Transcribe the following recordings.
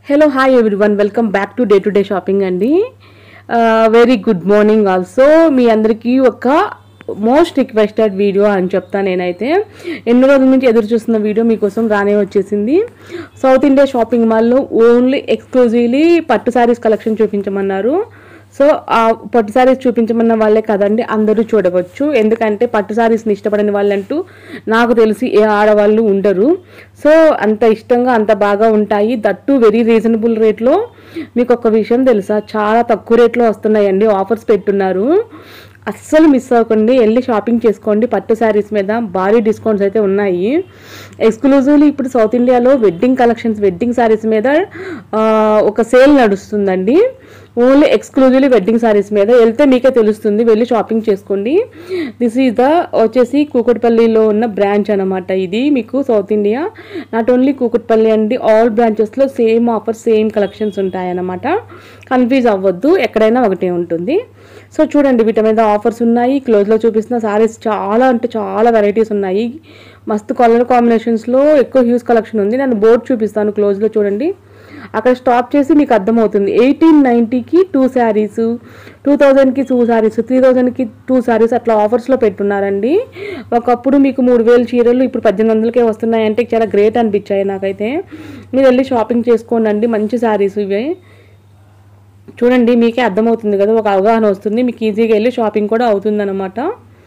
hello hi everyone welcome back to day to day shopping అండి very good morning also మీ అందరికీ ఒక most requested video అని చెప్తాను నేనైతే ఎన్నో రోజుల నుంచి ఎదురు చూస్తున్న వీడియో మీకోసం రానే వచ్చేసింది సౌత్ ఇండియా షాపింగ్ మాల్లో ఓన్లీ ఎక్స్క్లూజివ్లీ పట్టు శారీస్ కలెక్షన్ చూపించమన్నారు సో ఆ పట్టు శారీస్ చూపించమన్న వాళ్ళే కదండి అందరూ చూడవచ్చు ఎందుకంటే పట్టు శారీస్ని ఇష్టపడని వాళ్ళంటూ నాకు తెలిసి ఏ ఆడవాళ్ళు ఉండరు సో అంత ఇష్టంగా అంత బాగా ఉంటాయి దట్టు వెరీ రీజనబుల్ రేట్లో మీకు ఒక విషయం తెలుసా చాలా తక్కువ రేట్లో వస్తున్నాయండి ఆఫర్స్ పెట్టున్నారు అస్సలు మిస్ అవ్వకండి వెళ్ళి షాపింగ్ చేసుకోండి పట్టు శారీస్ మీద భారీ డిస్కౌంట్స్ అయితే ఉన్నాయి ఎక్స్క్లూజివ్లీ ఇప్పుడు సౌత్ ఇండియాలో వెడ్డింగ్ కలెక్షన్స్ వెడ్డింగ్ శారీస్ మీద ఆ, ఒక సేల్ నడుస్తుందండి ఓన్లీ ఎక్స్క్లూజివ్లీ వెడ్డింగ్ శారీస్ మీద వెళ్తే మీకే తెలుస్తుంది వెళ్ళి షాపింగ్ చేసుకోండి దిస్ ఈజ్ ద వచ్చేసి కూకట్పల్లిలో ఉన్న బ్రాంచ్ అనమాట ఇది మీకు south India not only Kukatpally అండి ఆల్ బ్రాంచెస్లో సేమ్ ఆఫర్ సేమ్ కలెక్షన్స్ ఉంటాయన్నమాట కన్ఫ్యూజ్ అవ్వద్దు ఎక్కడైనా ఒకటే ఉంటుంది సో చూడండి వీటి మీద ఆఫర్స్ ఉన్నాయి క్లోజ్లో చూపిస్తున్న సారీస్ చాలా అంటే చాలా వెరైటీస్ ఉన్నాయి మస్తు కలర్ కాంబినేషన్స్లో ఎక్కువ హ్యూజ్ కలెక్షన్ ఉంది నేను బోర్డ్ చూపిస్తాను క్లోజ్లో చూడండి అక్కడ స్టాప్ చేసి మీకు అర్థమవుతుంది ఎయిటీన్ నైంటీకి టూ శారీస్ టూ థౌజండ్కి టూ శారీస్ త్రీ థౌజండ్కి టూ శారీస్ అట్లా ఆఫర్స్లో పెట్టున్నారండి ఒకప్పుడు మీకు మూడు వేలు చీరలు ఇప్పుడు పద్దెనిమిది వందలకే వస్తున్నాయంటే చాలా గ్రేట్ అనిపించాయి నాకైతే మీరు వెళ్ళి షాపింగ్ చేసుకోండి అండి మంచి శారీస్ ఇవే చూడండి మీకే అర్థమవుతుంది కదా ఒక అవగాహన వస్తుంది మీకు ఈజీగా వెళ్ళి షాపింగ్ కూడా అవుతుందన్నమాట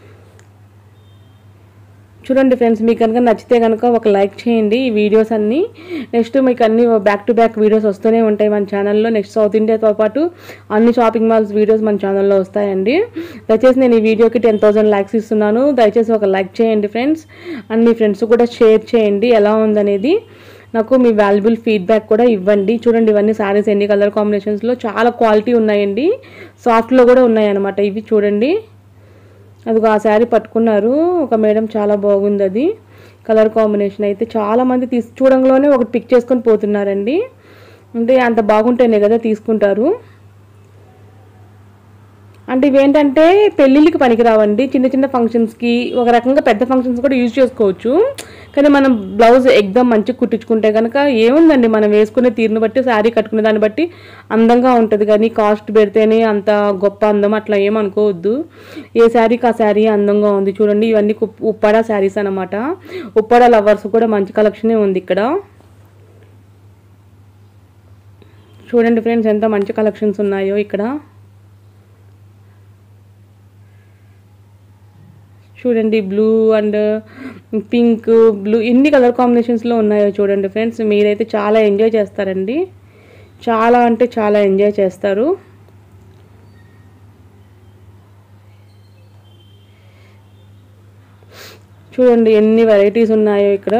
చూడండి ఫ్రెండ్స్ మీకు కనుక నచ్చితే కనుక ఒక లైక్ చేయండి ఈ వీడియోస్ అన్నీ నెక్స్ట్ మీకు అన్ని బ్యాక్ టు బ్యాక్ వీడియోస్ వస్తూనే ఉంటాయి మన ఛానల్లో నెక్స్ట్ సౌత్ ఇండియాతో పాటు అన్ని షాపింగ్ మాల్స్ వీడియోస్ మన ఛానల్లో వస్తాయండి దయచేసి నేను ఈ వీడియోకి టెన్ థౌసండ్ లైక్స్ ఇస్తున్నాను దయచేసి ఒక లైక్ చేయండి ఫ్రెండ్స్ అండ్ మీ ఫ్రెండ్స్ కూడా షేర్ చేయండి ఎలా ఉందనేది నాకు మీ వాల్యుబుల్ ఫీడ్బ్యాక్ కూడా ఇవ్వండి చూడండి ఇవన్నీ సారీస్ ఎన్ని కలర్ కాంబినేషన్స్లో చాలా క్వాలిటీ ఉన్నాయండి సాఫ్ట్లో కూడా ఉన్నాయి అనమాట ఇవి చూడండి అదిగో ఆ శారీ పట్టుకున్నారు ఒక మేడం చాలా బాగుంది అది కలర్ కాంబినేషన్ అయితే చాలా మంది తీసి చూడంలోనే ఒకటి పిక్ చేసుకొని పోతున్నారండి అంటే అంత బాగుంటేనే కదా తీసుకుంటారు అంటే ఇవేంటంటే పెళ్ళిళ్ళకి పనికిరావండి చిన్న చిన్న ఫంక్షన్స్కి ఒక రకంగా పెద్ద ఫంక్షన్స్ కూడా యూజ్ చేసుకోవచ్చు కానీ మనం బ్లౌజ్ ఎగ్దమ్ మంచిగా కుట్టించుకుంటే కనుక ఏముందండి మనం వేసుకునే తీరుని బట్టి శారీ కట్టుకునే దాన్ని బట్టి అందంగా ఉంటుంది కానీ కాస్ట్ పెడితేనే అంత గొప్ప అందం అట్లా ఏమనుకోవద్దు ఏ శారీకి ఆ శారీ అందంగా ఉంది చూడండి ఇవన్నీ కుప్- ఉప్పాడ శారీస్ అనమాట ఉప్పాడ లవర్స్ కూడా మంచి కలెక్షనే ఉంది ఇక్కడ చూడండి ఫ్రెండ్స్ ఎంత మంచి కలెక్షన్స్ ఉన్నాయో ఇక్కడ చూడండి బ్లూ అండ్ పింక్ బ్లూ ఎన్ని కలర్ కాంబినేషన్స్లో ఉన్నాయో చూడండి ఫ్రెండ్స్ మీరైతే చాలా ఎంజాయ్ చేస్తారండి చాలా అంటే చాలా ఎంజాయ్ చేస్తారు చూడండి ఎన్ని వెరైటీస్ ఉన్నాయో ఇక్కడ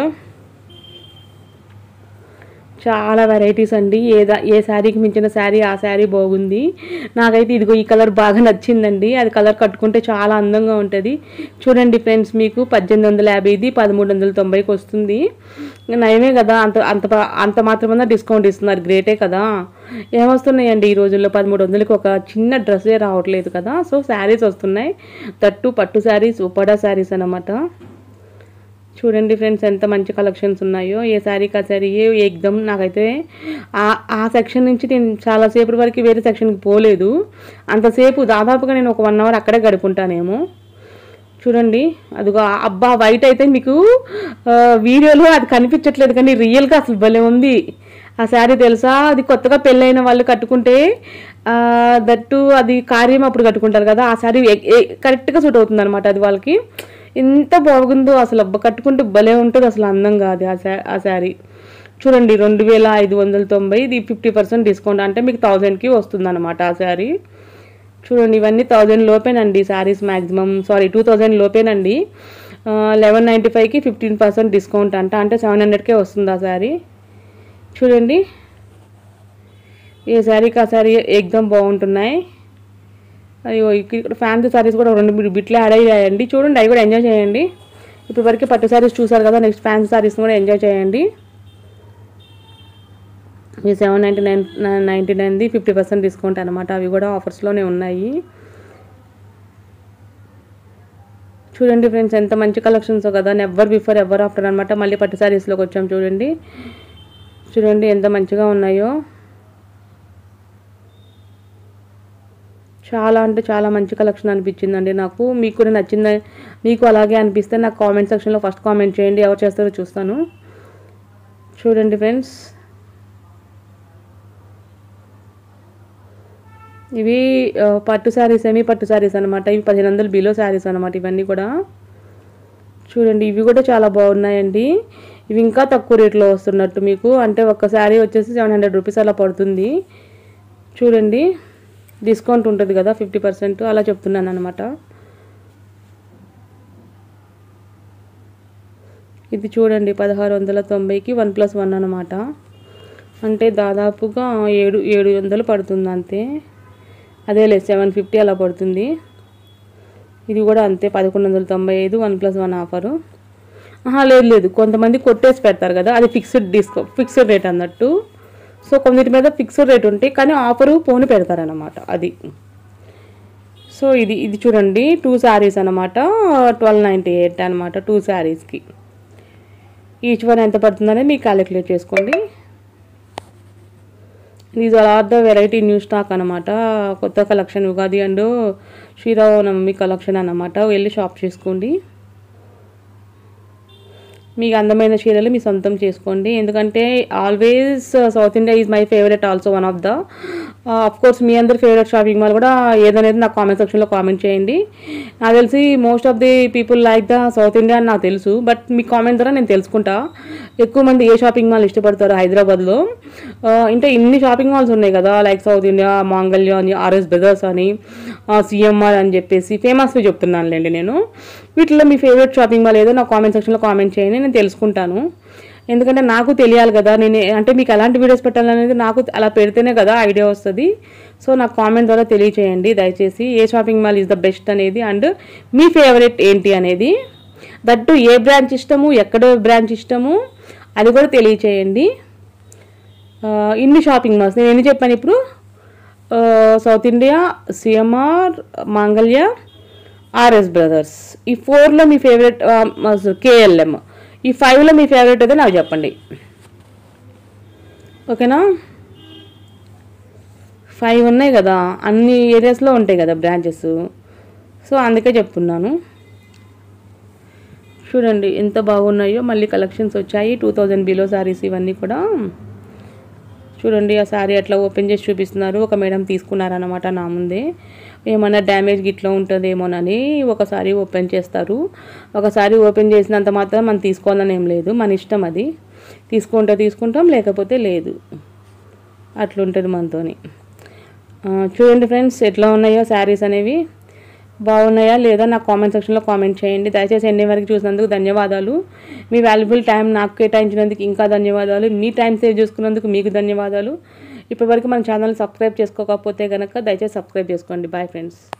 చాలా వెరైటీస్ అండి ఏ దా ఏ శారీకి మించిన శారీ ఆ శారీ బాగుంది నాకైతే ఇదిగో ఈ కలర్ బాగా నచ్చిందండి అది కలర్ కట్టుకుంటే చాలా అందంగా ఉంటుంది చూడండి ఫ్రెండ్స్ మీకు పద్దెనిమిది వందల యాభైది పదమూడు వందల తొంభైకి వస్తుంది నయమే కదా అంత అంత ప- అంత మాత్రమన్నా డిస్కౌంట్ ఇస్తున్నారు గ్రేటే కదా ఏమొస్తున్నాయండి ఈ రోజుల్లో పదమూడు వందలకి ఒక చిన్న డ్రెస్సే రావట్లేదు కదా సో శారీస్ వస్తున్నాయి తట్టు పట్టు శారీస్ ఉప్పడా శారీస్ అన్నమాట చూడండి ఫ్రెండ్స్ ఎంత మంచి కలెక్షన్స్ ఉన్నాయో ఏ శారీకి ఆ శారీ ఏ ఎగ్దమ్ నాకైతే ఆ ఆ సెక్షన్ నుంచి నేను చాలాసేపటి వరకు వేరే సెక్షన్కి పోలేదు అంతసేపు దాదాపుగా నేను ఒక వన్ అవర్ అక్కడే గడుపుంటానేమో చూడండి అదిగో ఆ అబ్బా వైట్ అయితే మీకు ఆ, వీడియోలో అది కనిపించట్లేదు కానీ రియల్గా అసలు భలే ఉంది ఆ శారీ తెలుసా అది కొత్తగా పెళ్ళైన వాళ్ళు కట్టుకుంటే ఆ, దట్టు అది కార్యం అప్పుడు కట్టుకుంటారు కదా ఆ శారీ కరెక్ట్గా సూట్ అవుతుంది అనమాట అది వాళ్ళకి ఎంత బాగుందో అసలు అబ్బా కట్టుకుంటే భలే ఉంటుంది అసలు అందంగా అది ఆ శా ఆ శారీ చూడండి రెండు వేల ఐదు వందల తొంభై ఇది ఫిఫ్టీ పర్సెంట్ డిస్కౌంట్ అంటే మీకు థౌజండ్కి వస్తుంది అనమాట ఆ శారీ చూడండి ఇవన్నీ థౌజండ్ లోపేనండి saris maximum sorry two thousand లోపేనండి లెవెన్ నైంటీ ఫైవ్కి ఫిఫ్టీన్ పర్సెంట్ డిస్కౌంట్ అంట అంటే సెవెన్ హండ్రెడ్కే వస్తుంది ఆ శారీ చూడండి ఏ శారీకి ఆ శారీ ఎగ్దమ్ బాగుంటున్నాయి అయ్యో ఇక్కడ ఫ్యాన్సీ శారీస్ కూడా రెండు మూడు బిట్లు యాడ్ అయ్యాయండి చూడండి అవి కూడా ఎంజాయ్ చేయండి ఇప్పుడు వరకు పట్టు శారీస్ చూసారు కదా నెక్స్ట్ ఫ్యాన్సీ శారీస్ కూడా ఎంజాయ్ చేయండి ఈ సెవెన్ నైంటీ నైన్ నైంటీ నైన్ది ఫిఫ్టీ పర్సెంట్ డిస్కౌంట్ అనమాట అవి కూడా ఆఫర్స్లోనే ఉన్నాయి చూడండి ఫ్రెండ్స్ ఎంత మంచి కలెక్షన్స్ కదా నెవర్ బిఫోర్ ఎవర్ ఆఫ్టర్ అనమాట మళ్ళీ పట్టు శారీస్లోకి వచ్చాం చూడండి చూడండి ఎంత మంచిగా ఉన్నాయో చాలా అంటే చాలా మంచి కలెక్షన్ అనిపించిందండి నాకు మీకు కూడా నచ్చింది మీకు అలాగే అనిపిస్తే నాకు కామెంట్ సెక్షన్లో ఫస్ట్ కామెంట్ చేయండి ఎవరు చేస్తారో చూస్తాను చూడండి ఫ్రెండ్స్ ఇవి ఆ, పట్టు శారీస్ సెమీ పట్టు శారీస్ అనమాట ఇవి పదిహేను వందలు బిలో శారీస్ అనమాట ఇవన్నీ కూడా చూడండి ఇవి కూడా చాలా బాగున్నాయండి ఇవి ఇంకా తక్కువ రేట్లో వస్తున్నట్టు మీకు అంటే ఒక శారీ వచ్చేసి సెవెన్ హండ్రెడ్ రూపీస్ అలా పడుతుంది చూడండి డిస్కౌంట్ ఉంటుంది కదా ఫిఫ్టీ పర్సెంట్ అలా చెప్తున్నాను అనమాట ఇది చూడండి పదహారు వందల తొంభైకి వన్ ప్లస్ వన్ అనమాట అంటే దాదాపుగా ఏడు ఏడు వందలు పడుతుంది అంతే అదేలే సెవెన్ ఫిఫ్టీ అలా పడుతుంది ఇది కూడా అంతే పదకొండు వందల తొంభై ఐదు వన్ ప్లస్ వన్ ఆఫరు ఆహా లేదు లేదు కొంతమంది కొట్టేసి పెడతారు కదా అది ఫిక్స్డ్ డిస్కౌ ఫిక్స్డ్ రేట్ అన్నట్టు సో కొన్నిటి మీద ఫిక్స్డ్ రేట్ ఉంటాయి కానీ ఆఫరు పోని పెడతారనమాట అది సో ఇది ఇది చూడండి టూ శారీస్ అనమాట ట్వెల్వ్ నైంటీ ఎయిట్ అనమాట టూ శారీస్కి ఈచ్ వన్ ఎంత పడుతుందనే మీరు క్యాలిక్యులేట్ చేసుకోండి these are are the variety new stock అనమాట కొత్త collection Ugadi and Sriramanavami collection అనమాట వెళ్ళి షాప్ చేసుకోండి మీకు అందమైన చీరలు మీ సొంతం చేసుకోండి ఎందుకంటే always south India is my favourite also one of the of course మీ అందరి ఫేవరెట్ షాపింగ్ మాల్ కూడా ఏదనేది నాకు కామెంట్ సెక్షన్లో కామెంట్ చేయండి నాకు తెలిసి most of the people like the south India అని నాకు తెలుసు బట్ మీ కామెంట్ ద్వారా నేను తెలుసుకుంటా ఎక్కువ మంది ఏ షాపింగ్ మాల్ ఇష్టపడతారు హైదరాబాద్లో ఆ, అంటే ఇన్ని షాపింగ్ మాల్స్ ఉన్నాయి కదా లైక్ సౌత్ ఇండియా మాంగళ్య అని ఆర్ఎస్ బ్రదర్స్ అని సిఎంఆర్ అని చెప్పేసి ఫేమస్వి చెప్తున్నానులేండి నేను వీటిలో మీ ఫేవరెట్ షాపింగ్ మాల్ ఏదో నా కామెంట్ సెక్షన్లో కామెంట్ చేయండి నేను తెలుసుకుంటాను ఎందుకంటే నాకు తెలియాలి కదా నేను అంటే మీకు ఎలాంటి వీడియోస్ పెట్టాలనేది నాకు అలా పెడితేనే కదా ఐడియా వస్తుంది సో నాకు కామెంట్ ద్వారా తెలియచేయండి దయచేసి ఏ shopping mall is the best అనేది అండ్ మీ ఫేవరెట్ ఏంటి అనేది దట్టు ఏ బ్రాంచ్ ఇష్టము ఎక్కడ బ్రాంచ్ ఇష్టము అది కూడా తెలియచేయండి ఆ, ఇన్ని షాపింగ్ మాల్స్ నేను ఎన్ని చెప్పాను ఇప్పుడు ఆ, south India CMR Mangalya RS brothers ఈ ఫోర్లో మీ ఫేవరెట్ కేఎల్ఎం ఈ ఫైవ్లో మీ ఫేవరెట్ అయితే నాకు చెప్పండి ఓకేనా ఫైవ్ ఉన్నాయి కదా అన్ని ఏరియాస్లో ఉంటాయి కదా బ్రాంచెస్ సో అందుకే చెప్తున్నాను చూడండి ఎంత బాగున్నాయో మళ్ళీ కలెక్షన్స్ వచ్చాయి టూ థౌజండ్ బిలో శారీస్ ఇవన్నీ కూడా చూడండి ఆ శారీ అట్లా ఓపెన్ చేసి చూపిస్తున్నారు ఒక మేడం తీసుకున్నారనమాట నా ముందే ఏమన్నా డ్యామేజ్ గిట్లా ఉంటుందేమోనని ఒకసారి ఓపెన్ చేస్తారు ఒకసారి ఓపెన్ చేసినంత మాత్రం మనం తీసుకోవాలని ఏం లేదు మన ఇష్టం అది తీసుకుంటే తీసుకుంటాం లేకపోతే లేదు అట్లుంటుంది మనతోని ఆ, చూడండి ఫ్రెండ్స్ ఎట్లా ఉన్నాయో శారీస్ అనేవి బాగున్నాయా లేదా నాకు కామెంట్ సెక్షన్లో కామెంట్ చేయండి దయచేసి ఎన్ని వరకు చూసినందుకు ధన్యవాదాలు మీ వాల్యుబుల్ టైం నాకు కేటాయించినందుకు ఇంకా ధన్యవాదాలు మీ టైం సేవ్ చేసుకున్నందుకు మీకు ధన్యవాదాలు ఇప్పటివరకు మన ఛానల్ సబ్స్క్రైబ్ చేసుకోకపోతే కనుక దయచేసి సబ్స్క్రైబ్ చేసుకోండి బాయ్ ఫ్రెండ్స్